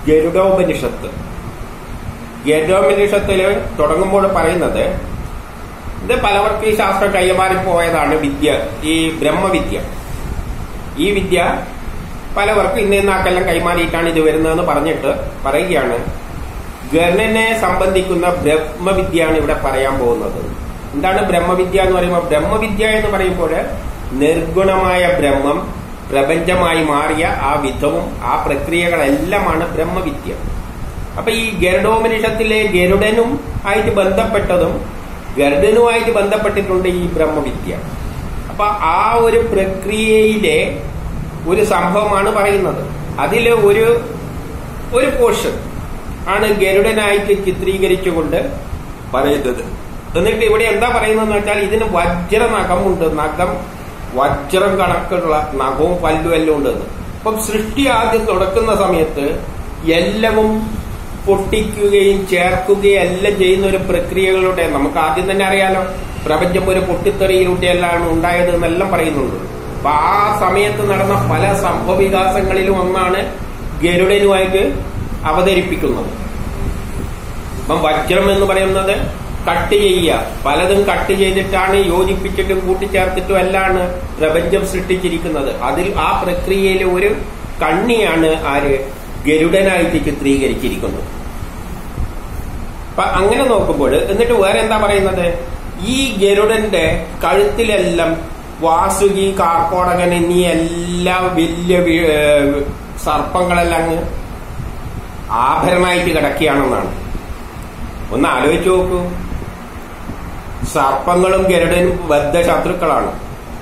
ഗരുഡോപനിഷത്ത് ഗരുഡോപനിഷത്തില് തുടങ്ങുമ്പോൾ പറയുന്നത് ഇത് പലവർക്ക് ഈ ശാസ്ത്രം കൈമാറി പോയതാണ് വിദ്യ ഈ ബ്രഹ്മവിദ്യ ഈ വിദ്യ പലവർക്കും ഇന്ന ഇന്നാക്കെല്ലാം കൈമാറിയിട്ടാണ് ഇത് വരുന്നതെന്ന് പറഞ്ഞിട്ട് പറയുകയാണ് ഗണനെ സംബന്ധിക്കുന്ന ബ്രഹ്മവിദ്യയാണ് ഇവിടെ പറയാൻ പോകുന്നത് എന്താണ് ബ്രഹ്മവിദ്യ എന്ന് പറയുമ്പോൾ ബ്രഹ്മവിദ്യ എന്ന് പറയുമ്പോൾ നിർഗുണമായ ബ്രഹ്മം പ്രപഞ്ചമായി മാറിയ ആ വിധവും ആ പ്രക്രിയകളെല്ലാമാണ് ബ്രഹ്മവിദ്യ അപ്പൊ ഈ ഗരുഡോപനിഷത്തിലെ ഗരുഡനും ആയിട്ട് ബന്ധപ്പെട്ടതും ഗരുഡനുമായിട്ട് ബന്ധപ്പെട്ടിട്ടുണ്ട് ഈ ബ്രഹ്മവിദ്യ അപ്പൊ ആ ഒരു പ്രക്രിയയിലെ ഒരു സംഭവമാണ് പറയുന്നത് അതില് ഒരു ഒരു പോർഷൻ ആണ് ഗരുഡനായിട്ട് ചിത്രീകരിച്ചുകൊണ്ട് പറയുന്നത് എന്നിട്ട് ഇവിടെ എന്താ പറയുന്നതെന്ന് വെച്ചാൽ ഇതിന് വജ്ര നഖമുണ്ട് നഖം വജ്രം കണക്കുള്ള നഖവും പല്ലും എല്ലാം ഉണ്ട് അപ്പം സൃഷ്ടി ആദ്യം തുടക്കുന്ന സമയത്ത് എല്ലാവും പൊട്ടിക്കുകയും ചേർക്കുകയും എല്ലാം ചെയ്യുന്ന ഒരു പ്രക്രിയകളുടെ നമുക്ക് ആദ്യം തന്നെ അറിയാലോ പ്രപഞ്ചം ഒരു പൊട്ടിത്തെറിയിലൂടെയെല്ലാം ഉണ്ടായത് എന്നെല്ലാം പറയുന്നുണ്ട് അപ്പൊ ആ സമയത്ത് നടന്ന പല സംഭവവികാസങ്ങളിലും ഒന്നാണ് ഗരുഡനുമായിട്ട് അവതരിപ്പിക്കുന്നത് അപ്പം വജ്രം എന്ന് പറയുന്നത് കട്ട് ചെയ്യുക പലതും കട്ട് ചെയ്തിട്ടാണ് യോജിപ്പിച്ചിട്ടും കൂട്ടിച്ചേർത്തിട്ടും എല്ലാമാണ് പ്രപഞ്ചം സൃഷ്ടിച്ചിരിക്കുന്നത് അതിൽ ആ പ്രക്രിയയിലെ ഒരു കണ്ണിയാണ് ആര് ഗരുഡനായിട്ട് ചിത്രീകരിച്ചിരിക്കുന്നത് അപ്പൊ അങ്ങനെ നോക്കുമ്പോൾ എന്നിട്ട് വേറെ എന്താ പറയുന്നത് ഈ ഗരുഡന്റെ കഴുത്തിലെല്ലാം വാസുകി കാർക്കോടകൻ എന്നീ എല്ലാ വലിയ വി- ഏഹ് സർപ്പങ്ങളെല്ലാം അങ്ങ് ആഭരണമായിട്ട് കിടക്കുകയാണെന്നാണ് ഒന്ന് ആലോചിച്ച് നോക്കൂ സർപ്പങ്ങളും ഗരുഡനും ബദ്ധ ശത്രുക്കളാണ്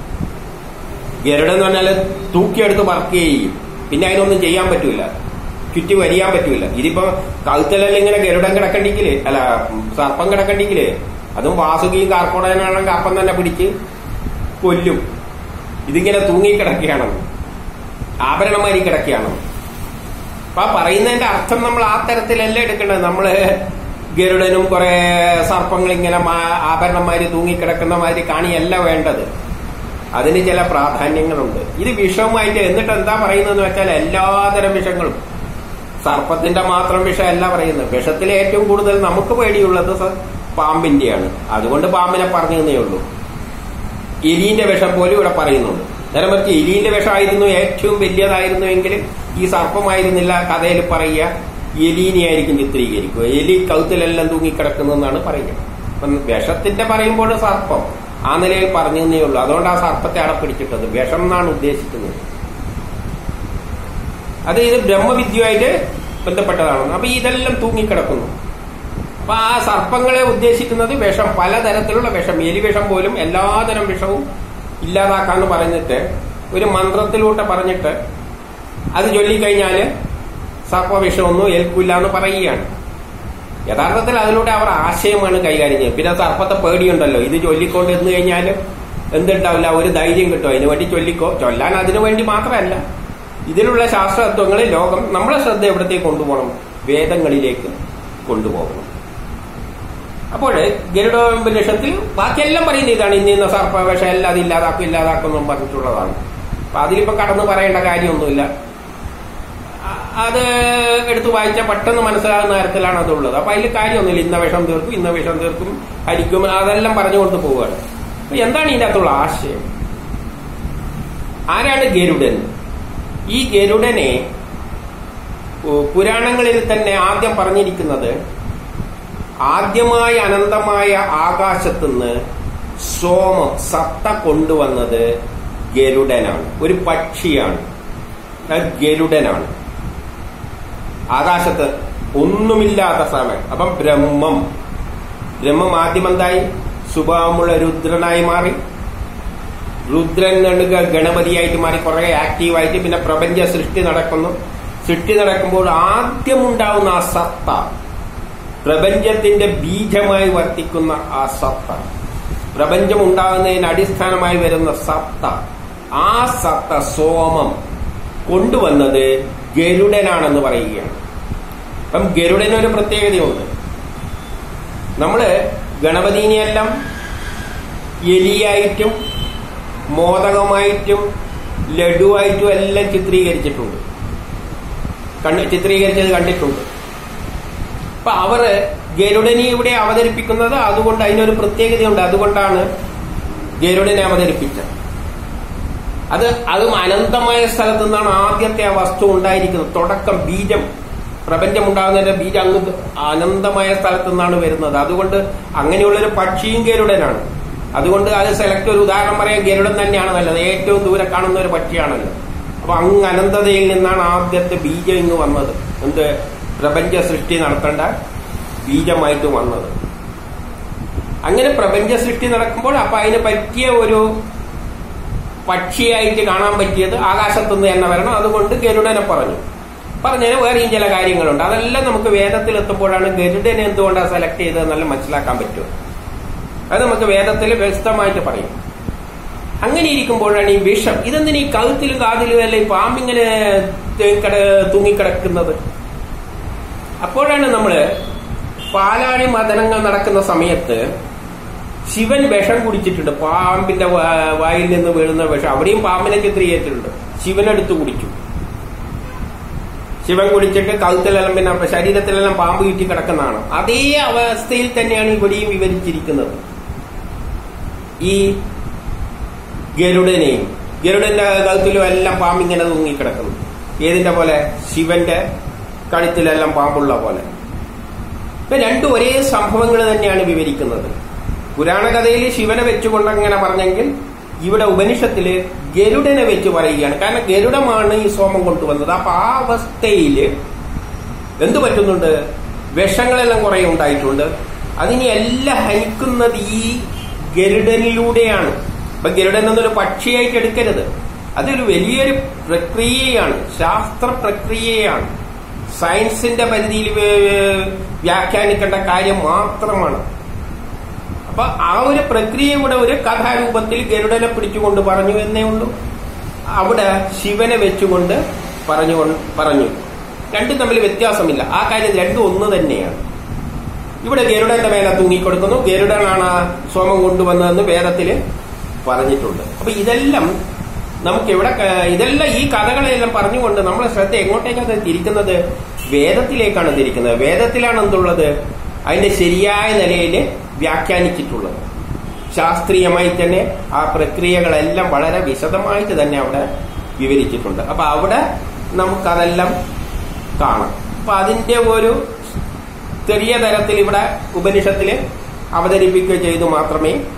ഗരുഡൻ എന്ന് പറഞ്ഞാൽ തൂക്കിയെടുത്ത് വർക്ക് ചെയ്യും പിന്നെ അതിനൊന്നും ചെയ്യാൻ പറ്റൂല ചുറ്റി വരിയാൻ പറ്റൂല ഇതിപ്പോ കഴുത്തലെല്ലാം ഇങ്ങനെ ഗരുഡൻ കിടക്കണ്ടിക്കില്ലേ അല്ല സർപ്പം കിടക്കണ്ടിക്കില്ലേ അതും വാസുകിയും കാർക്കോടകനാണെങ്കിൽ അപ്പം തന്നെ പിടിച്ച് കൊല്ലും ഇതിങ്ങനെ തൂങ്ങിക്കിടക്കുകയാണ് ആഭരണമാരി കിടക്കുകയാണ് അപ്പൊ ആ പറയുന്നതിന്റെ അർത്ഥം നമ്മൾ ആ തരത്തിലല്ല എടുക്കേണ്ടത് നമ്മള് ഗരുഡനും കുറെ സർപ്പങ്ങൾ ഇങ്ങനെ മാ- ആഭരണന്മാര് തൂങ്ങിക്കിടക്കുന്ന മാതിരി കാണിയല്ല വേണ്ടത് അതിന് ചില പ്രാധാന്യങ്ങളുണ്ട് ഇത് വിഷവുമായിട്ട് എന്നിട്ട് എന്താ പറയുന്നതെന്ന് വെച്ചാൽ എല്ലാതരം വിഷങ്ങളും സർപ്പത്തിന്റെ മാത്രം വിഷമല്ല പറയുന്നത് വിഷത്തിൽ ഏറ്റവും കൂടുതൽ നമുക്ക് പേടിയുള്ളത് സ- പാമ്പിന്റെയാണ് അതുകൊണ്ട് പാമ്പിനെ പറഞ്ഞു തന്നേ ഉള്ളൂ എലിന്റെ വിഷം പോലും ഇവിടെ പറയുന്നുണ്ട് നേരെ മറിച്ച് എലിന്റെ വിഷമായിരുന്നു ഏറ്റവും വലിയതായിരുന്നു എങ്കിൽ ഈ സർപ്പമായിരുന്നില്ല കഥയിൽ പറയുക എലീനെയായിരിക്കും ചിത്രീകരിക്കുക എലി കൗത്തിലെല്ലാം തൂങ്ങിക്കിടക്കുന്നതെന്നാണ് പറയുക അപ്പം വിഷത്തിന്റെ പറയുമ്പോൾ സർപ്പം ആ നിലയിൽ പറഞ്ഞു തന്നേ ഉള്ളൂ അതുകൊണ്ട് ആ സർപ്പത്തെ അവിടെ പിടിച്ചിട്ടത് വിഷം എന്നാണ് ഉദ്ദേശിക്കുന്നത് അത് ഇത് ബ്രഹ്മവിദ്യയുമായിട്ട് ബന്ധപ്പെട്ടതാണ് അപ്പൊ ഇതെല്ലാം തൂങ്ങിക്കിടക്കുന്നു അപ്പൊ ആ സർപ്പങ്ങളെ ഉദ്ദേശിക്കുന്നത് വിഷം പലതരത്തിലുള്ള വിഷം എലി വിഷം പോലും എല്ലാതരം വിഷവും ഇല്ലാതാക്കാന്ന് പറഞ്ഞിട്ട് ഒരു മന്ത്രത്തിലൂടെ പറഞ്ഞിട്ട് അത് ചൊല്ലിക്കഴിഞ്ഞാല് സർപ്പവിഷമൊന്നും ഏൽക്കില്ല എന്ന് പറയുകയാണ് യഥാർത്ഥത്തിൽ അതിലൂടെ അവർ ആശയമാണ് കൈകാര്യം ചെയ്യുന്നത് പിന്നെ സർപ്പത്തെ പേടിയുണ്ടല്ലോ ഇത് ചൊല്ലിക്കൊണ്ട് എന്ന് കഴിഞ്ഞാൽ എന്തുണ്ടാവില്ല ഒരു ധൈര്യം കിട്ടും അതിനു വേണ്ടി ചൊല്ലിക്കോ ചൊല്ലാൻ അതിനു വേണ്ടി മാത്രമല്ല ഇതിലുള്ള ശാസ്ത്രതത്വങ്ങൾ ലോകം നമ്മളെ ശ്രദ്ധ എവിടത്തേക്ക് കൊണ്ടുപോകണം വേദങ്ങളിലേക്ക് കൊണ്ടുപോകണം അപ്പോൾ ഗരുഡോപനിഷത്തിൽ ബാക്കിയെല്ലാം പറയുന്ന ഇതാണ് ഇന്ന ഇന്ന സർപ്പവേഷം എല്ലാം അത് ഇല്ലാതാക്കും ഇല്ലാതാക്കും എന്നും പറഞ്ഞിട്ടുള്ളതാണ് അപ്പൊ അതിലിപ്പോ കടന്നു പറയേണ്ട കാര്യമൊന്നുമില്ല അ- അത് എടുത്ത് വായിച്ചാൽ പെട്ടെന്ന് മനസ്സിലാകുന്ന തരത്തിലാണ് അതുള്ളത് അപ്പൊ അതിൽ കാര്യമൊന്നുമില്ല ഇന്ന വിഷം തീർക്കും ഇന്ന വിഷം തീർക്കും ഹരിക്കും അതെല്ലാം പറഞ്ഞുകൊണ്ട് പോവുകയാണ് അപ്പൊ എന്താണ് ഇതിന്റെ അകത്തുള്ള ആശയം ആരാണ് ഗരുഡൻ ഈ ഗരുഡനെ ഓ, പുരാണങ്ങളിൽ തന്നെ ആദ്യം പറഞ്ഞിരിക്കുന്നത് ആദ്യമായി അനന്തമായ ആകാശത്തുനിന്ന് സോമം സത്ത കൊണ്ടുവന്നത് ഗരുഡനാണ് ഒരു പക്ഷിയാണ് അത് ഗരുഡനാണ് ആകാശത്ത് ഒന്നുമില്ലാത്ത സമയം അപ്പം ബ്രഹ്മം ബ്രഹ്മം ആദ്യം എന്തായി സുഭാമുള്ള രുദ്രനായി മാറി രുദ്രൻ കണ്ടുക ഗണപതിയായിട്ട് മാറി കുറെ ആക്റ്റീവായിട്ട് പിന്നെ പ്രപഞ്ച സൃഷ്ടി നടക്കുന്നു സൃഷ്ടി നടക്കുമ്പോൾ ആദ്യം ഉണ്ടാവുന്ന ആ സത്ത പ്രപഞ്ചത്തിന്റെ ബീജമായി വർത്തിക്കുന്ന ആ സത്ത പ്രപഞ്ചം ഉണ്ടാകുന്നതിന് അടിസ്ഥാനമായി വരുന്ന സത്ത ആ സത്ത സോമം കൊണ്ടുവന്നത് ഗരുഡനാണെന്ന് പറയുകയാണ് അപ്പം ഗരുഡനൊരു പ്രത്യേകതയുണ്ട് നമ്മള് ഗണപതിനെയെല്ലാം എലിയായിട്ടും മോദകമായിട്ടും ലഡുവായിട്ടും എല്ലാം ചിത്രീകരിച്ചിട്ടുണ്ട് കണ്ട് ചിത്രീകരിച്ചത് കണ്ടിട്ടുണ്ട് അപ്പൊ അവര് ഗരുഡനെ ഇവിടെ അവതരിപ്പിക്കുന്നത് അതുകൊണ്ട് അതിനൊരു പ്രത്യേകതയുണ്ട് അതുകൊണ്ടാണ് ഗരുഡനെ അവതരിപ്പിച്ചത് അത് അതും അനന്തമായ സ്ഥലത്തു നിന്നാണ് ആദ്യത്തെ ആ വസ്തു ഉണ്ടായിരിക്കുന്നത് തുടക്കം ബീജം പ്രപഞ്ചം ഉണ്ടാകുന്നതിന്റെ ബീജം അങ്ങ് അനന്തമായ സ്ഥലത്തു നിന്നാണ് വരുന്നത് അതുകൊണ്ട് അങ്ങനെയുള്ളൊരു പക്ഷിയും ഗരുഡനാണ് അതുകൊണ്ട് അത് സെലക്ട് ഒരു ഉദാഹരണം പറയാൻ ഗരുഡൻ തന്നെയാണ് നല്ലത് ഏറ്റവും ദൂരെ കാണുന്ന ഒരു പക്ഷിയാണല്ലോ അപ്പൊ അങ്ങ് അനന്തതയിൽ നിന്നാണ് ആദ്യത്തെ ബീജം ഇങ്ങ് വന്നത് എന്ത് പ്രപഞ്ച സൃഷ്ടി നടത്തേണ്ട ബീജമായിട്ട് വന്നത് അങ്ങനെ പ്രപഞ്ച സൃഷ്ടി നടക്കുമ്പോൾ അപ്പൊ അതിന് പറ്റിയ ഒരു പക്ഷിയായിട്ട് കാണാൻ പറ്റിയത് ആകാശത്തുനിന്ന് തന്നെ വരണം അതുകൊണ്ട് ഗരുഡനെ പറഞ്ഞു പറഞ്ഞതിന് വേറെയും ചില കാര്യങ്ങളുണ്ട് അതെല്ലാം നമുക്ക് വേദത്തിൽ എത്തുമ്പോഴാണ് ഗരുഡനെ എന്തുകൊണ്ടാണ് സെലക്ട് ചെയ്തത് നല്ല മനസ്സിലാക്കാൻ പറ്റും അത് നമുക്ക് വേദത്തിൽ വ്യക്തമായിട്ട് പറയും അങ്ങനെ ഇരിക്കുമ്പോഴാണ് ഈ വിഷം ഇതെന്തിനീ കഴുത്തിലും കാതിലും അല്ല ഈ പാമ്പിങ്ങനെ കിട തൂങ്ങിക്കിടക്കുന്നത് അപ്പോഴാണ് നമ്മള് പാലാഴി മദനങ്ങൾ നടക്കുന്ന സമയത്ത് ശിവൻ വിഷം കുടിച്ചിട്ടുണ്ട് പാമ്പിന്റെ വാ- വായിൽ നിന്ന് വീഴുന്ന വിഷം അവിടെയും പാമ്പിനെ ചിത്രീകരിച്ചിട്ടുണ്ട് ശിവനെടുത്ത് കുടിച്ചു ശിവൻ കുടിച്ചിട്ട് കഴുത്തിലെല്ലാം പിന്നെ ശരീരത്തിലെല്ലാം പാമ്പ് ചുറ്റി കിടക്കുന്നതാണ് അതേ അവസ്ഥയിൽ തന്നെയാണ് ഇവിടെയും വിവരിച്ചിരിക്കുന്നത് ഈ ഗരുഡനെയും ഗരുഡന്റെ കഴുത്തിലും എല്ലാം പാമ്പിങ്ങനെ തൂങ്ങിക്കിടക്കുന്നു ഏതിന്റെ പോലെ ശിവന്റെ കഴുത്തിലെല്ലാം പാമ്പുള്ള പോലെ ഇപ്പൊ രണ്ടും ഒരേ സംഭവങ്ങൾ തന്നെയാണ് വിവരിക്കുന്നത് പുരാണകഥയിൽ ശിവനെ വെച്ചുകൊണ്ട് അങ്ങനെ പറഞ്ഞെങ്കിൽ ഇവിടെ ഉപനിഷത്തില് ഗരുഡനെ വെച്ച് പറയുകയാണ് കാരണം ഗരുഡമാണ് ഈ സോമം കൊണ്ടുവന്നത് അപ്പൊ ആ അവസ്ഥയില് എന്തു പറ്റുന്നുണ്ട് വിഷങ്ങളെല്ലാം കുറെ ഉണ്ടായിട്ടുണ്ട് അതിനെ എല്ലാം ഹനിക്കുന്നത് ഈ ഗരുഡനിലൂടെയാണ് അപ്പൊ ഗരുഡൻ എന്നൊരു പക്ഷിയായിട്ട് എടുക്കരുത് അതൊരു വലിയൊരു പ്രക്രിയയാണ് ശാസ്ത്ര പ്രക്രിയയാണ് സയൻസിന്റെ പരിധിയിൽ വേ- വ്യാഖ്യാനിക്കേണ്ട കാര്യം മാത്രമാണ് അപ്പൊ ആ ഒരു പ്രക്രിയ ഇവിടെ ഒരു കഥാരൂപത്തിൽ ഗരുഡനെ പിടിച്ചുകൊണ്ട് പറഞ്ഞു എന്നേ ഉള്ളൂ അവിടെ ശിവനെ വെച്ചുകൊണ്ട് പറഞ്ഞു പറഞ്ഞു രണ്ടും തമ്മിൽ വ്യത്യാസമില്ല ആ കാര്യം രണ്ടും ഒന്ന് തന്നെയാണ് ഇവിടെ ഗരുഡന്റെ മേലെ തൂങ്ങിക്കൊടുക്കുന്നു ഗരുഡനാണ് ആ സോമം കൊണ്ടുവന്നതെന്ന് വേദത്തില് പറഞ്ഞിട്ടുണ്ട് അപ്പൊ ഇതെല്ലാം നമുക്ക് ഇവിടെ ക- ഇതെല്ലാം ഈ കഥകളെല്ലാം പറഞ്ഞുകൊണ്ട് നമ്മളെ ശ്രദ്ധ എങ്ങോട്ടേക്കാണ് തിരിക്കുന്നത് വേദത്തിലേക്കാണ് തിരിക്കുന്നത് വേദത്തിലാണ് എന്തുള്ളത് അതിന്റെ ശരിയായ നിലയിൽ വ്യാഖ്യാനിച്ചിട്ടുള്ളത് ശാസ്ത്രീയമായി തന്നെ ആ പ്രക്രിയകളെല്ലാം വളരെ വിശദമായിട്ട് തന്നെ അവിടെ വിവരിച്ചിട്ടുണ്ട് അപ്പൊ അവിടെ നമുക്കതെല്ലാം കാണാം അപ്പൊ അതിന്റെ ഒരു ചെറിയ തരത്തിൽ ഇവിടെ ഉപനിഷത്തില് അവതരിപ്പിക്കുകയോ ചെയ്തു മാത്രമേ